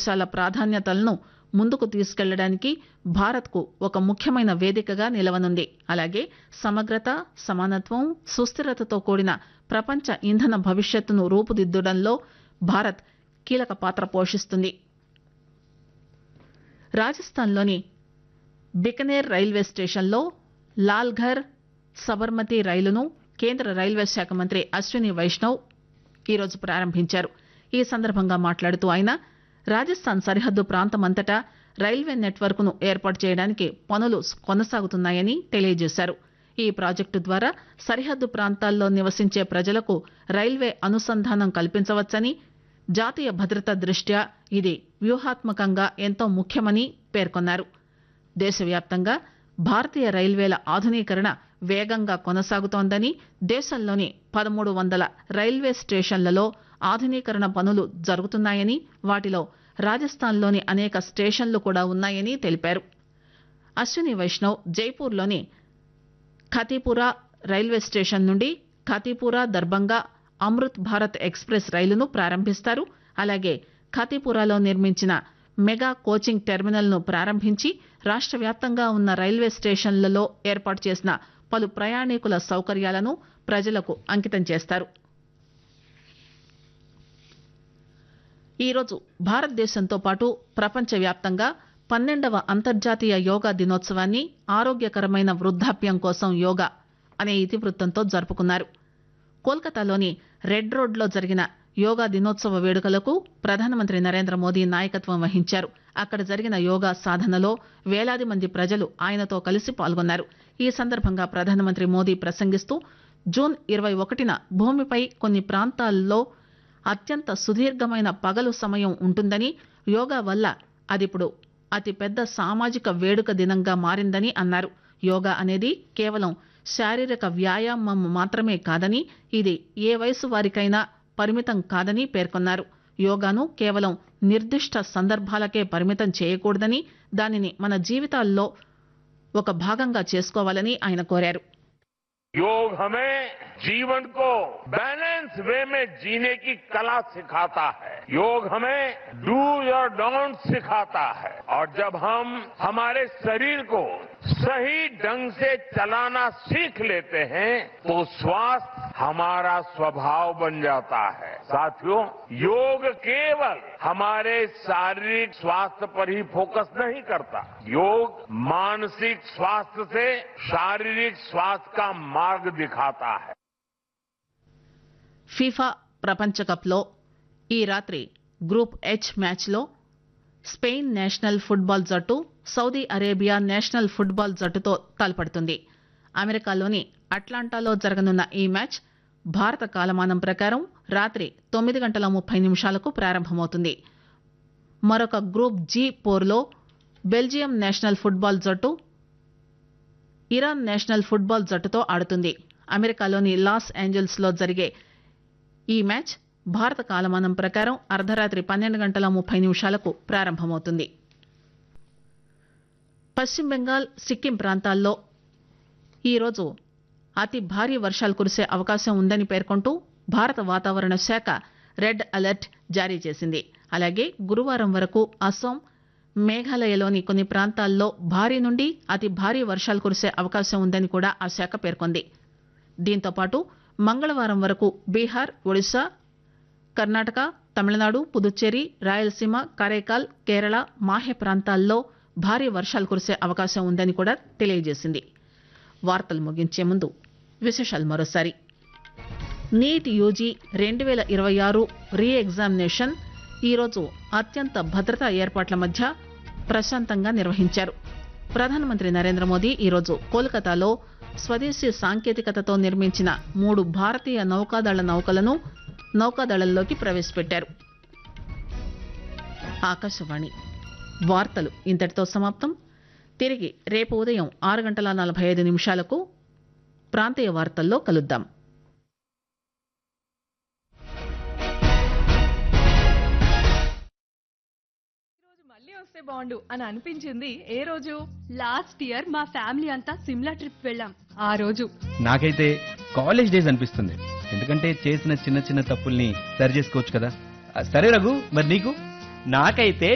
దేశాల ప్రాధాన్యతలను ముందుకు తీసుకెళ్లడానికి భారత్కు ఒక ముఖ్యమైన వేదికగా నిలవనుంది అలాగే సమగ్రత సమానత్వం సుస్థిరతతో కూడిన ప్రపంచ ఇంధన భవిష్యత్తును రూపుదిద్దడంలో భారత్ కీలక పాత్ర పోషిస్తుంది రాజస్థాన్లోని బికనేర్ రైల్వే స్టేషన్లో లాల్ఘర్ సబర్మతి రైలును కేంద్ర రైల్వే శాఖ మంత్రి అశ్విని వైష్ణవ్ ఈరోజు ప్రారంభించారు ఈ సందర్భంగా మాట్లాడుతూ ఆయన రాజస్థాన్ సరిహద్దు ప్రాంతమంతటా రైల్వే నెట్వర్క్ ను ఏర్పాటు చేయడానికి పనులు కొనసాగుతున్నాయని తెలియజేశారు ఈ ప్రాజెక్టు ద్వారా సరిహద్దు ప్రాంతాల్లో నివసించే ప్రజలకు రైల్వే అనుసంధానం కల్పించవచ్చని జాతీయ భద్రత దృష్ట్యా ఇది వ్యూహాత్మకంగా ఎంతో ముఖ్యమని పేర్కొన్నారు దేశవ్యాప్తంగా భారతీయ రైల్వేల ఆధునీకరణ వేగంగా కొనసాగుతోందని దేశంలోని పదమూడు వందల రైల్వే స్టేషన్లలో ఆధునీకరణ పనులు జరుగుతున్నాయని వాటిలో రాజస్థాన్లోని అనేక స్టేషన్లు కూడా ఉన్నాయని తెలిపారు అశ్విని వైష్ణవ్ జైపూర్లోని ఖతీపురా రైల్వే స్టేషన్ నుండి ఖతీపురా దర్బంగా అమృత్ భారత్ ఎక్స్ప్రెస్ రైలును ప్రారంభిస్తారు అలాగే ఖతీపురాలో నిర్మించిన మెగా కోచింగ్ టెర్మినల్ ను ప్రారంభించి రాష్ట్ర వ్యాప్తంగా ఉన్న రైల్వే స్టేషన్లలో ఏర్పాటు చేసిన పలు ప్రయాణికుల సౌకర్యాలను ప్రజలకు అంకితం చేస్తారు ఈరోజు భారతదేశంతో పాటు ప్రపంచవ్యాప్తంగా పన్నెండవ అంతర్జాతీయ యోగా దినోత్సవాన్ని ఆరోగ్యకరమైన వృద్ధాప్యం కోసం యోగా అనే ఇతివృత్తంతో జరుపుకున్నారు కోల్కతాలోని రెడ్ రోడ్లో జరిగిన యోగా దినోత్సవ వేడుకలకు ప్రధానమంత్రి నరేంద్ర మోదీ నాయకత్వం వహించారు అక్కడ జరిగిన యోగా సాధనలో వేలాది మంది ప్రజలు ఆయనతో కలిసి పాల్గొన్నారు ఈ సందర్భంగా ప్రధానమంత్రి మోదీ ప్రసంగిస్తూ జూన్ ఇరవై ఒకటిన భూమిపై కొన్ని ప్రాంతాల్లో అత్యంత సుదీర్ఘమైన పగలు సమయం ఉంటుందని యోగా వల్ల అదిప్పుడు అతిపెద్ద సామాజిక వేడుక దినంగా మారిందని అన్నారు యోగా అనేది కేవలం శారీరక వ్యాయామం మాత్రమే కాదని ఇది ఏ వయసు వారికైనా పరిమితం కాదని పేర్కొన్నారు యోగాను కేవలం నిర్దిష్ట సందర్భాలకే పరిమితం చేయకూడదని దానిని మన జీవితాల్లో ఒక భాగంగా చేసుకోవాలని ఆయన కోరారు योग हमें जीवन को बैलेंस वे में जीने की कला सिखाता है योग हमें डू और डोंट सिखाता है और जब हम हमारे शरीर को सही ढंग से चलाना सीख लेते हैं तो स्वास्थ्य हमारा स्वभाव बन जाता है साथियों योग केवल हमारे शारीरिक स्वास्थ्य पर ही फोकस नहीं करता योग मानसिक स्वास्थ्य से शारीरिक स्वास्थ्य का मार्ग दिखाता है ఫీఫా ప్రపంచ కప్లో ఈ రాత్రి గ్రూప్ హెచ్ మ్యాచ్లో స్పెయిన్ నేషనల్ ఫుట్బాల్ జట్టు సౌదీ అరేబియా నేషనల్ ఫుట్బాల్ జట్టుతో తలపడుతుంది అమెరికాలోని అట్లాంటాలో జరగనున్న ఈ మ్యాచ్ భారత కాలమానం ప్రకారం రాత్రి తొమ్మిది గంటల ముప్పై నిమిషాలకు ప్రారంభమవుతుంది మరొక గ్రూప్ జీ పోర్లో బెల్జియం నేషనల్ ఫుట్బాల్ జట్టు ఇరాన్ నేషనల్ ఫుట్బాల్ జట్టుతో ఆడుతుంది అమెరికాలోని లాస్ ఏంజల్స్ లో జరిగే ఈ మ్యాచ్ భారత కాలమానం ప్రకారం అర్ధరాత్రి పన్నెండు గంటల ముప్పై నిమిషాలకు ప్రారంభమవుతుంది పశ్చిమ బెంగాల్ సిక్కిం ప్రాంతాల్లో ఈరోజు అతి భారీ వర్షాలు కురిసే అవకాశం ఉందని పేర్కొంటూ భారత వాతావరణ శాఖ రెడ్ అలర్ట్ జారీ చేసింది అలాగే గురువారం వరకు అస్సాం మేఘాలయలోని కొన్ని ప్రాంతాల్లో భారీ నుండి అతి భారీ వర్షాలు కురిసే అవకాశం ఉందని కూడా ఆ శాఖ పేర్కొంది దీంతో పాటు మంగళవారం వరకు బీహార్ ఒడిశా కర్ణాటక తమిళనాడు పుదుచ్చేరి రాయలసీమ కరైకాల్ కేరళ మాహే ప్రాంతాల్లో భారీ వర్షాలు కురిసే అవకాశం ఉందని కూడా తెలియజేసింది వార్తలు ముగించే ముందు విశేషాలు మరోసారి నీట్ యూజీ రెండు వేల ఇరవై ఆరు రీ ఎగ్జామినేషన్ ఈరోజు అత్యంత భద్రతా ఏర్పాట్ల మధ్య ప్రశాంతంగా నిర్వహించారు ప్రధానమంత్రి నరేంద్ర మోదీ ఈరోజు కోల్కతాలో స్వదేశీ సాంకేతికతతో నిర్మించిన మూడు భారతీయ నౌకాదళ నౌకలను నౌకాదళంలోకి ప్రవేశపెట్టారు ఆకాశవాణి వార్తలు ఇంతటితో సమాప్తం తిరిగి రేపు ఉదయం ఆరు గంటల నలభై ఐదు నిమిషాలకు ప్రాంతీయ వార్తల్లో కలుద్దాం రోజు మళ్ళీ వస్తే బాగుండు అని అనిపించింది ఏ రోజు లాస్ట్ ఇయర్ మా ఫ్యామిలీ అంతా సిమ్లా ట్రిప్ వెళ్ళాం ఆ రోజు నాకైతే కాలేజ్ డేస్ అనిపిస్తుంది ఎందుకంటే చేసిన చిన్న చిన్న తప్పుల్ని సరి చేసుకోవచ్చు కదా ఆ, సరే రఘు మరి నీకు నాకైతే